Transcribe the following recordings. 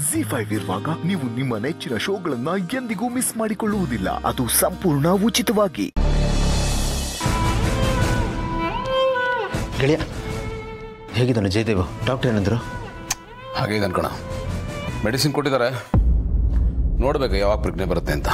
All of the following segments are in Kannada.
ಜಿ ಫೈವ್ ಇರುವಾಗ ನೀವು ನಿಮ್ಮ ನೆಚ್ಚಿನ ಶೋಗಳನ್ನ ಎಂದಿಗೂ ಮಿಸ್ ಮಾಡಿಕೊಳ್ಳುವುದಿಲ್ಲ ಅದು ಸಂಪೂರ್ಣ ಉಚಿತವಾಗಿ ಗೆಳೆಯ ಹೇಗಿದ್ದಾನೆ ಜಯದೇವ್ ಡಾಕ್ಟರ್ ಏನಂದ್ರು ಹಾಗೆ ಇದೆ ಅನ್ಕೋಣ ಮೆಡಿಸಿನ್ ಕೊಟ್ಟಿದ್ದಾರೆ ನೋಡ್ಬೇಕು ಯಾವಾಗ ಪ್ರಜ್ಞೆ ಬರುತ್ತೆ ಅಂತ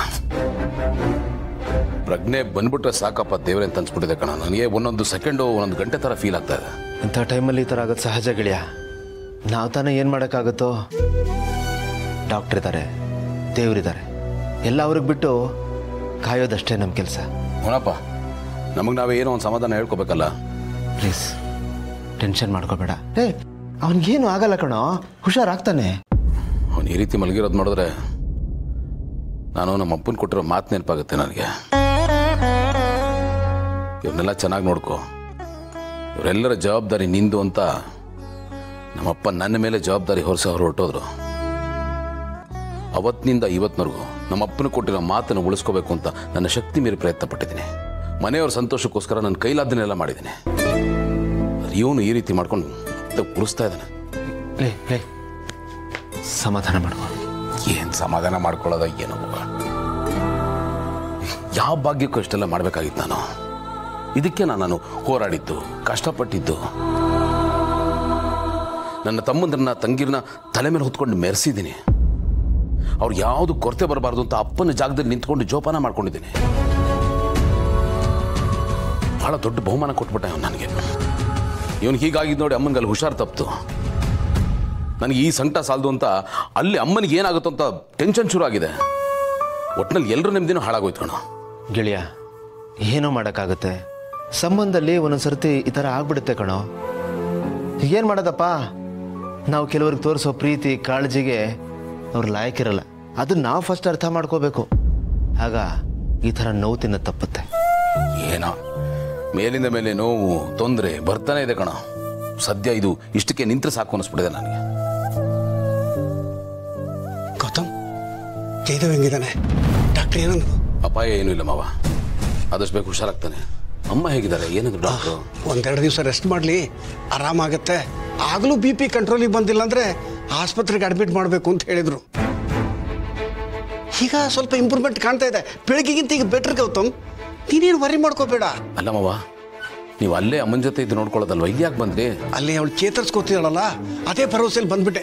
ಪ್ರಜ್ಞೆ ಬಂದ್ಬಿಟ್ರೆ ಸಾಕಪ್ಪ ದೇವ್ರೆ ಅಂತ ಅನ್ಸ್ಬಿಟ್ಟಿದೆ ಕಣ ನನಗೆ ಒಂದೊಂದು ಸೆಕೆಂಡು ಒಂದೊಂದು ಗಂಟೆ ಥರ ಫೀಲ್ ಆಗ್ತಾ ಇದೆ ಇಂಥ ಟೈಮಲ್ಲಿ ಈ ಥರ ಆಗೋದು ಸಹಜ ಗೆಳೆಯ ನಾವು ತಾನೇ ಏನು ಮಾಡೋಕ್ಕಾಗುತ್ತೋ ಡಾಕ್ಟ್ರ್ ಇದ್ದಾರೆ ದೇವರಿದ್ದಾರೆ ಎಲ್ಲ ಅವ್ರಿಗೆ ಬಿಟ್ಟು ಕಾಯೋದಷ್ಟೇ ನಮ್ಮ ಕೆಲಸ ಅವನಪ್ಪ ನಮಗೆ ನಾವೇ ಏನೋ ಒಂದು ಸಮಾಧಾನ ಹೇಳ್ಕೊಬೇಕಲ್ಲ ಪ್ಲೀಸ್ ಟೆನ್ಷನ್ ಮಾಡ್ಕೋಬೇಡ ಏ ಅವನಿಗೇನು ಆಗಲ್ಲ ಕಣೋ ಹುಷಾರಾಗ್ತಾನೆ ಅವನು ಈ ರೀತಿ ಮಲಗಿರೋದು ನೋಡಿದ್ರೆ ನಾನು ನಮ್ಮ ಅಪ್ಪನ ಕೊಟ್ಟಿರೋ ಮಾತು ನೆನಪಾಗುತ್ತೆ ನನಗೆ ಇವ್ರನ್ನೆಲ್ಲ ಚೆನ್ನಾಗಿ ನೋಡ್ಕೊ ಇವರೆಲ್ಲರ ಜವಾಬ್ದಾರಿ ನಿಂದು ಅಂತ ನಮ್ಮಪ್ಪ ನನ್ನ ಮೇಲೆ ಜವಾಬ್ದಾರಿ ಹೊರಿಸಿ ಅವ್ರು ಹೊರಟೋದ್ರು ಅವತ್ತಿನಿಂದ ಇವತ್ತಿನವರೆಗೂ ನಮ್ಮ ಅಪ್ಪನ ಕೊಟ್ಟಿರೋ ಮಾತನ್ನು ಉಳಿಸ್ಕೋಬೇಕು ಅಂತ ನನ್ನ ಶಕ್ತಿ ಮೀರಿ ಪ್ರಯತ್ನ ಪಟ್ಟಿದ್ದೀನಿ ಮನೆಯವ್ರ ಸಂತೋಷಕ್ಕೋಸ್ಕರ ನನ್ನ ಕೈಲಾದ್ದನ್ನೆಲ್ಲ ಮಾಡಿದ್ದೀನಿ ಇವನು ಈ ರೀತಿ ಮಾಡ್ಕೊಂಡು ಉಳಿಸ್ತಾ ಇದ್ದಾನೆ ಲೇ ಲೇ ಸಮಾಧಾನ ಮಾಡ್ಕೊ ಏನ್ ಸಮಾಧಾನ ಮಾಡ್ಕೊಳ್ಳೋದ ಏನೋ ಮಗ ಯಾವ ಭಾಗ್ಯಕ್ಕೂ ಇಷ್ಟೆಲ್ಲ ಮಾಡ್ಬೇಕಾಗಿತ್ತು ನಾನು ಇದಕ್ಕೆ ನಾನು ಹೋರಾಡಿದ್ದು ಕಷ್ಟಪಟ್ಟಿದ್ದು ನನ್ನ ತಮ್ಮಂದ್ರನ್ನ ತಂಗಿರನ್ನ ತಲೆ ಮೇಲೆ ಹೊತ್ಕೊಂಡು ಮೆರೆಸಿದ್ದೀನಿ ಅವ್ರು ಯಾವುದು ಕೊರತೆ ಬರಬಾರ್ದು ಅಂತ ಅಪ್ಪನ ಜಾಗದಲ್ಲಿ ನಿಂತ್ಕೊಂಡು ಜೋಪಾನ ಮಾಡ್ಕೊಂಡಿದ್ದೀನಿ ಬಹಳ ದೊಡ್ಡ ಬಹುಮಾನ ಕೊಟ್ಬಿಟ್ಟ ಅವನು ನನಗೆ ಇವನು ಹೀಗಾಗಿದ್ದು ನೋಡಿ ಅಮ್ಮನಿಗೆ ಅಲ್ಲಿ ಹುಷಾರು ತಪ್ಪಿತು ನನಗೆ ಈ ಸಂಕಟ ಸಾಲದು ಅಂತ ಅಲ್ಲಿ ಅಮ್ಮನಿಗೆ ಏನಾಗುತ್ತೋ ಅಂತ ಟೆನ್ಷನ್ ಶುರು ಆಗಿದೆ ಒಟ್ಟಿನಲ್ಲಿ ಎಲ್ಲರೂ ನೆಮ್ಮದಿನೂ ಹಾಳಾಗೋಯ್ತು ಕಣ ಗೆಳೆಯ ಏನೋ ಮಾಡೋಕ್ಕಾಗುತ್ತೆ ಸಂಬಂಧದಲ್ಲಿ ಒಂದೊಂದು ಸರ್ತಿ ಈ ಥರ ಆಗ್ಬಿಡುತ್ತೆ ಕಣೋ ಏನು ಮಾಡೋದಪ್ಪ ನಾವು ಕೆಲವ್ರಿಗೆ ತೋರಿಸೋ ಪ್ರೀತಿ ಕಾಳಜಿಗೆ ಅವ್ರು ಲಾಯಕ್ಕಿರಲ್ಲ ಅದನ್ನ ನಾವು ಫಸ್ಟ್ ಅರ್ಥ ಮಾಡ್ಕೋಬೇಕು ಆಗ ಈ ಥರ ನೋವು ತಿನ್ನೋದು ತಪ್ಪುತ್ತೆ ಏನೋ ಮೇಲಿಂದ ಮೇಲೆ ನೋವು ತೊಂದರೆ ಬರ್ತಾನೆ ಇದೆ ಕಣ ಸದ್ಯ ಇದು ಇಷ್ಟಕ್ಕೆ ನಿಂತ್ರೆ ಸಾಕು ಅನಿಸ್ಬಿಟ್ಟಿದೆ ನನಗೆ ಗೌತಮ್ ಜಯದೇವ್ ಹೆಂಗಿದ್ದಾನೆ ಡಾಕ್ಟರ್ ಏನಂದ್ರು ಅಪಾಯ ಏನೂ ಇಲ್ಲ ಮಾವ ಆದಷ್ಟು ಬೇಗ ಹುಷಾರಾಗ್ತಾನೆ ಅಮ್ಮ ಹೇಗಿದ್ದಾರೆ ಏನಂದ್ರು ಡಾಕ್ಟ್ರು ಒಂದೆರಡು ದಿವಸ ರೆಸ್ಟ್ ಮಾಡಲಿ ಆರಾಮಾಗತ್ತೆ ಆಗಲೂ ಬಿ ಪಿ ಕಂಟ್ರೋಲಿಗೆ ಬಂದಿಲ್ಲ ಅಂದ್ರೆ ಆಸ್ಪತ್ರೆಗೆ ಅಡ್ಮಿಟ್ ಮಾಡಬೇಕು ಅಂತ ಹೇಳಿದ್ರು ಈಗ ಸ್ವಲ್ಪ ಇಂಪ್ರೂವ್ಮೆಂಟ್ ಕಾಣ್ತಾ ಇದೆ ಬೆಳಗ್ಗೆಗಿಂತ ಈಗ ಬೆಟರ್ ಗೌತಮ್ ನೀನೇನು ವರಿ ಮಾಡ್ಕೋಬೇಡ ಅಲ್ಲ ಮಾವ ನೀವು ಅಲ್ಲೇ ಅಮ್ಮನ ಜೊತೆ ಇದ್ದು ನೋಡ್ಕೊಳ್ಳೋದಲ್ವ ಇಲ್ಲಿ ಯಾಕೆ ಬಂದ್ರಿ ಅಲ್ಲಿ ಅವಳು ಚೇತರಿಸ್ಕೋತಿದ್ದಾಳಲ್ಲ ಅದೇ ಭರವಸೆಯಲ್ಲಿ ಬಂದ್ಬಿಟ್ಟೆ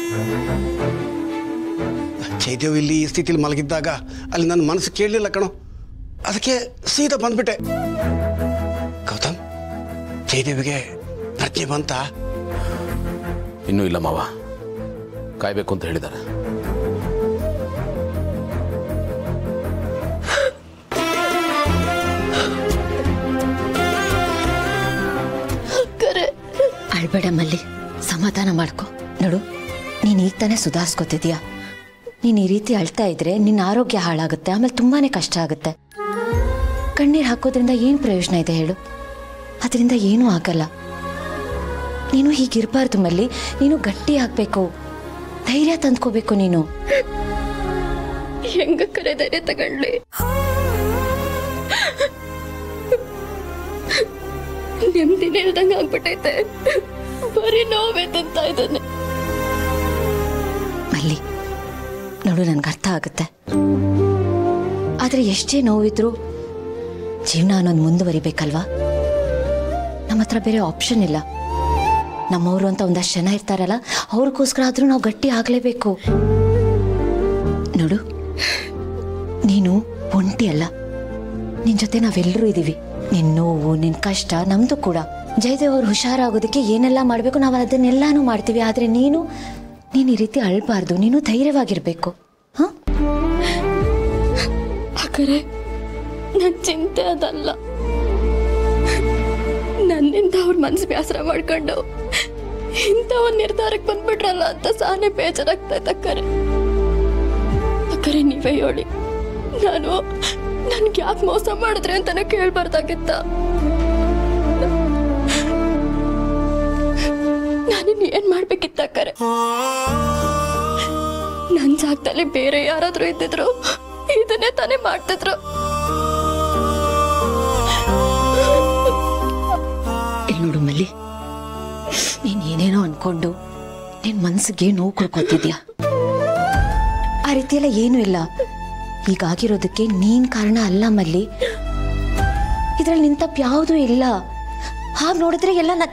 ಜಯದೇವ್ ಇಲ್ಲಿ ಈ ಸ್ಥಿತಿಲಿ ಮಲಗಿದ್ದಾಗ ಅಲ್ಲಿ ನನ್ನ ಮನಸ್ಸು ಕೇಳಲಿಲ್ಲ ಕಣೋ ಅದಕ್ಕೆ ಸೀದಾ ಬಂದ್ಬಿಟ್ಟೆ ಗೌತಮ್ ಜಯದೇವಿಗೆ ಪ್ರಜ್ಞೆ ಬಂತ ಇನ್ನೂ ಇಲ್ಲ ಮಾವ ಕಾಯ್ಬೇಕು ಅಂತ ಹೇಳಿದ್ದಾರೆ ಅಳ್ಬೇಡ ಮಲ್ಲಿ ಸಮಾಧಾನ ಮಾಡ್ಕೊ ನೋಡು ನೀನು ಈಗ ತಾನೇ ಸುಧಾರಿಸ್ಕೊತಿದ್ಯಾ ನೀನು ಈ ರೀತಿ ಅಳ್ತಾ ಇದ್ರೆ ನಿನ್ನ ಆರೋಗ್ಯ ಹಾಳಾಗುತ್ತೆ ಆಮೇಲೆ ತುಂಬಾನೇ ಕಷ್ಟ ಆಗುತ್ತೆ ಕಣ್ಣೀರು ಹಾಕೋದ್ರಿಂದ ಏನು ಪ್ರಯೋಜನ ಇದೆ ಹೇಳು ಅದರಿಂದ ಏನೂ ಆಗಲ್ಲ ನೀನು ಹೀಗಿರಬಾರ್ದು ಮಲ್ಲಿ ನೀನು ಗಟ್ಟಿ ಆಗ್ಬೇಕು ಧೈರ್ಯ ತಂದ್ಕೋಬೇಕು ನೀನು ಹೆಂಗ ಕರೆ ಧೈರ್ಯ ತಗೊಂಡ್ಲಿ ನೆಮ್ಮದಿನೇ ಇಲ್ದಂಗ ಆಗ್ಬಿಟ್ಟೈತೆ ಬರೀ ನೋವೇ ತಿಂತ ಇದ್ದಾನೆ ಮಲ್ಲಿ ನೋಡು ನನ್ಗೆ ಅರ್ಥ ಆಗುತ್ತೆ ಆದ್ರೆ ಎಷ್ಟೇ ನೋವಿದ್ರು ಜೀವನ ಅನ್ನೋದು ಮುಂದುವರಿಬೇಕಲ್ವಾ ನಮ್ಮ ಹತ್ರ ಬೇರೆ ಆಪ್ಷನ್ ಇಲ್ಲ ನಮ್ಮವರು ಅಂತ ಒಂದಷ್ಟು ಜನ ಇರ್ತಾರಲ್ಲ ಅವ್ರಿಗೋಸ್ಕರ ಆದ್ರೂ ನಾವು ಗಟ್ಟಿ ಆಗ್ಲೇಬೇಕು ನೋಡು ನೀನು ಒಂಟಿ ಅಲ್ಲ ನಿನ್ ಜೊತೆ ನಾವೆಲ್ಲರೂ ಇದೀವಿ ನಿನ್ ನೋವು ನಿನ್ ಕಷ್ಟ ನಮ್ದು ಕೂಡ ಜಯದೇವ್ ಅವ್ರು ಹುಷಾರಾಗೋದಕ್ಕೆ ಏನೆಲ್ಲ ಮಾಡಬೇಕು ನಾವು ಅದನ್ನೆಲ್ಲಾನು ಮಾಡ್ತೀವಿ ಆದ್ರೆ ನೀನು ನೀನು ಈ ರೀತಿ ಅಳ್ಬಾರ್ದು ನೀನು ಧೈರ್ಯವಾಗಿರ್ಬೇಕು ಹ ಹಾಗಾದ್ರೆ ನನ್ ಚಿಂತೆ ಅದಲ್ಲ ನನ್ನಿಂದ ಅವ್ರ ಮನ್ಸು ಬೇಸರ ಮಾಡ್ಕೊಂಡು ಇಂಥ ಒಂದ್ ನಿರ್ಧಾರಕ್ಕೆ ಬಂದ್ಬಿಟ್ರಲ್ಲ ಅಂತ ಸಾನೆ ಬೇಜಾರಾಗ್ತಾ ಅಕ್ಕರೆ ಅಕ್ಕರೆ ನೀವೇ ಹೇಳಿ ನಾನು ನನ್ಗೆ ಯಾಕೆ ಮೋಸ ಮಾಡಿದ್ರೆ ಅಂತಾನೆ ಕೇಳ್ಬಾರ್ದಾಗಿತ್ತ ನಾನಿನ್ ಏನ್ ಮಾಡ್ಬೇಕಿತ್ತ ಅಕ್ಕರೆ ನನ್ ಜಾಗದಲ್ಲಿ ಬೇರೆ ಯಾರಾದ್ರೂ ಇದ್ದಿದ್ರು ಇದನ್ನೇ ತಾನೇ ಮಾಡ್ತಿದ್ರು ಇಲ್ಲಿ ನೋಡು ಮಲ್ಲಿ ನೀನ್ ಏನೇನೋ ಅನ್ಕೊಂಡು ನಿನ್ ಮನ್ಸಿಗೆ ನೋವು ಕೊಡ್ಕೋತಿದ್ಯಾ ಆ ರೀತಿಯೆಲ್ಲ ಏನೂ ಇಲ್ಲ ಹೀಗಾಗಿರೋದಕ್ಕೆ ನೀನ್ ಕಾರಣ ಅಲ್ಲ ಮಲ್ಲಿ ಇದ್ರಲ್ಲಿ ನಿನ್ ತಪ್ಪು ಯಾವುದೂ ಇಲ್ಲ ಹಾಗೆ ನೋಡಿದ್ರೆ ಎಲ್ಲ ನ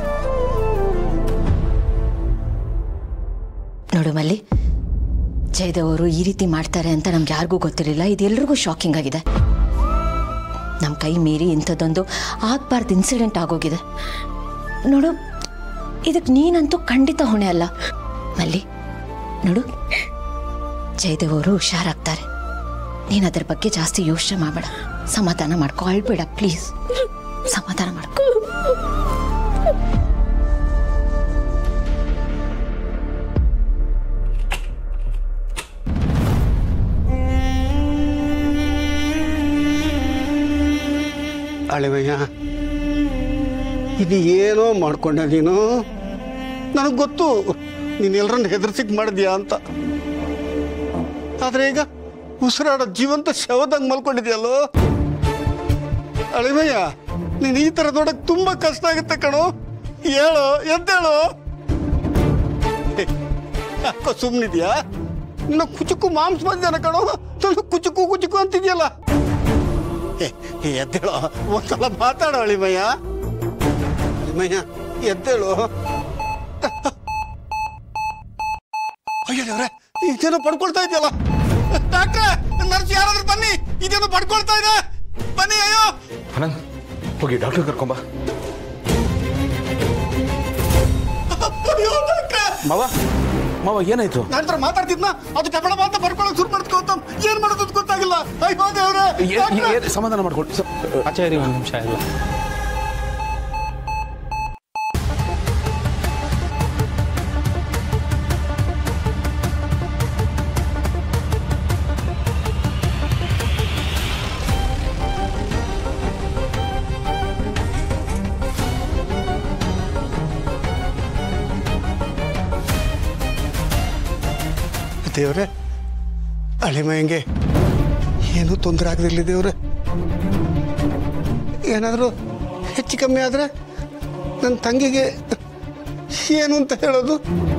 ನೋಡು ಮಲ್ಲಿ ಜಯದೇವ್ ಅವರು ಈ ರೀತಿ ಮಾಡ್ತಾರೆ ಅಂತ ನಮ್ಗೆ ಯಾರಿಗೂ ಗೊತ್ತಿರಲಿಲ್ಲ ಇದೆಲ್ರಿಗೂ ಶಾಕಿಂಗ್ ಆಗಿದೆ ನಮ್ಮ ಕೈ ಮೀರಿ ಇಂಥದ್ದೊಂದು ಆಗ್ಬಾರ್ದು ಇನ್ಸಿಡೆಂಟ್ ಆಗೋಗಿದೆ ನೋಡು ಇದಕ್ಕೆ ನೀನಂತೂ ಖಂಡಿತ ಹೊಣೆ ಅಲ್ಲ ಮಲ್ಲಿ ನೋಡು ಜಯದೇವ್ ಅವರು ಹುಷಾರಾಗ್ತಾರೆ ನೀನು ಅದ್ರ ಬಗ್ಗೆ ಜಾಸ್ತಿ ಯೋಚನೆ ಮಾಡಬೇಡ ಸಮಾಧಾನ ಮಾಡ್ಕೊ ಅಳ್ಬೇಡ ಪ್ಲೀಸ್ ಸಮಾಧಾನ ಮಾಡ್ಕೊ ಅಳಿವಯ್ಯ ಇದು ಏನೋ ಮಾಡ್ಕೊಂಡೆ ನೀನು ನನಗೆ ಗೊತ್ತು ನೀನು ಎಲ್ಲರನ್ನ ಹೆದರ್ಸಿಕ್ ಮಾಡಿದ್ಯಾ ಅಂತ ಆದ್ರೆ ಈಗ ಉಸಿರಾಡೋ ಜೀವಂತ ಶವದಂಗೆ ಮಲ್ಕೊಂಡಿದ್ಯಲ್ಲೋ ಅಳಿವಯ್ಯ ನೀನು ಈ ಥರ ನೋಡಕ್ ತುಂಬಾ ಕಷ್ಟ ಆಗುತ್ತೆ ಕಣೋ ಹೇಳು ಎದ್ದೇಳು ಹೇ, ಯಾಕೋ ಸುಮ್ಮನಿದ್ಯಾ ನಿನ್ನ ಕುಚುಕು ಮಾಂಸ ಬಂದ್ಯಾನ ಕಣೋ ನಾನು ಕುಚುಕು ಕುಚುಕು ಅಂತಿದ್ಯಲ್ಲ ಏ, ಏ, ಎದ್ದೇಳು ಒಂದ್ಸಲ ಮಾತಾಡೋ ಅಳಿಮಯ್ಯ ಅಳಿಮಯ್ಯ ಎದ್ದೇಳು ಅಯ್ಯೋ ದೇವ್ರೆ ಇದೇನೋ ಪಡ್ಕೊಳ್ತಾ ಇದೆಯಲ್ಲ ಡಾಕ್ಟ್ರೆ ನರ್ಸ್ ಯಾರಾದ್ರೂ ಬನ್ನಿ ಇದೇನೋ ಪಡ್ಕೊಳ್ತಾ ಇದೆ ಬನ್ನಿ ಅಯ್ಯೋ ಆನಂದ್ ಹೋಗಿ ಡಾಕ್ಟರ್ ಕರ್ಕೊಂಬ ಅಯ್ಯೋ ಡಾಕ್ಟ್ರೆ ಮಾವ ಮಾವ ಏನಾಯ್ತು ನನ್ನ ಹತ್ರ ಮಾತಾಡ್ತಿದ್ನ ಅದು ಟಪಳ ಮಾತ ಬರ್ಕೊಳ್ಳೋಕೆ ಶುರು ಮಾಡ್ಕೋ ಏನ್ ಮಾಡೋದು ಅಂತ ಗೊತ್ತಾಗಿಲ್ಲ ಅಯ್ಯೋ ದೇವ್ರೆ ಏ- ಡಾಕ್ಟ್ರೆ! ಏ- ಸಮಾಧಾನ ಮಾಡ್ಕೊಡಿ ಸ- ಆಚಾರಿ ಒಂದು ನಿಮಿಷ ಇಲ್ಲ ದೇವ್ರೆ ಅಳಿಮಯ್ಯಂಗೆ ಏನೂ ತೊಂದರೆ ಆಗದಿರಲಿ ದೇವ್ರೆ ಏನಾದರೂ ಹೆಚ್ಚು ಕಮ್ಮಿ ಆದರೆ ನನ್ನ ತಂಗಿಗೆ ಏನು ಅಂತ ಹೇಳೋದು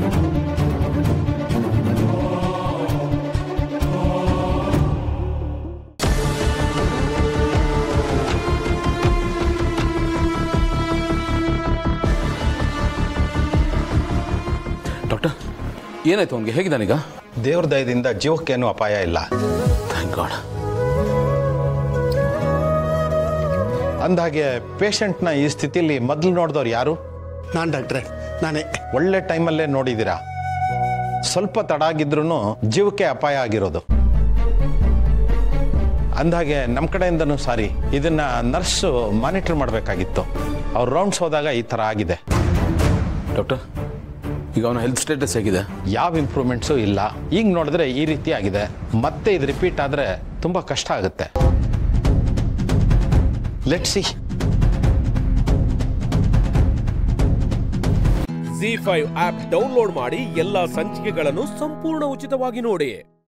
ಡಾಕ್ಟರ್ ಏನಾಯ್ತು ಅವನಿಗೆ ಹೇಗಿದ್ದಾನೀಗ ದೇವ್ರ ದಯದಿಂದ ಜೀವಕ್ಕೇನು ಅಪಾಯ ಇಲ್ಲ ಥ್ಯಾಂಕ್ ಗಾಡ್ ಅಂದಹಾಗೆ ಪೇಷಂಟ್ನ ಈ ಸ್ಥಿತಿಲಿ ಮೊದಲು ನೋಡಿದವ್ರು ಯಾರು ನಾನು ಡಾಕ್ಟ್ರೆ ನಾನೇ ಒಳ್ಳೆ ಟೈಮಲ್ಲೇ ನೋಡಿದ್ದೀರಾ ಸ್ವಲ್ಪ ತಡ ಆಗಿದ್ರೂ ಜೀವಕ್ಕೆ ಅಪಾಯ ಆಗಿರೋದು ಅಂದಹಾಗೆ ನಮ್ಮ ಕಡೆಯಿಂದನೂ ಸಾರಿ ಇದನ್ನ ನರ್ಸು ಮಾನಿಟರ್ ಮಾಡಬೇಕಾಗಿತ್ತು ಅವ್ರು ರೌಂಡ್ಸ್ ಹೋದಾಗ ಈ ಥರ ಆಗಿದೆ ಡಾಕ್ಟರ್ ಈಗ ಅವನ ಹೆಲ್ತ್ ಸ್ಟೇಟಸ್ ಹೇಗಿದೆ ಯಾವ ಇಂಪ್ರೂವ್ಮೆಂಟ್ಸು ಇಲ್ಲ ಈಗ ನೋಡಿದ್ರೆ ಈ ರೀತಿ ಆಗಿದೆ ಮತ್ತೆ ಇದು ರಿಪೀಟ್ ಆದರೆ ತುಂಬ ಕಷ್ಟ ಆಗುತ್ತೆ ಲೆಟ್ ಸಿ ಜಿ ಫೈವ್ ಆಪ್ ಡೌನ್ಲೋಡ್ ಮಾಡಿ ಎಲ್ಲಾ ಸಂಚಿಕೆಗಳನ್ನು ಸಂಪೂರ್ಣ ಉಚಿತವಾಗಿ ನೋಡಿ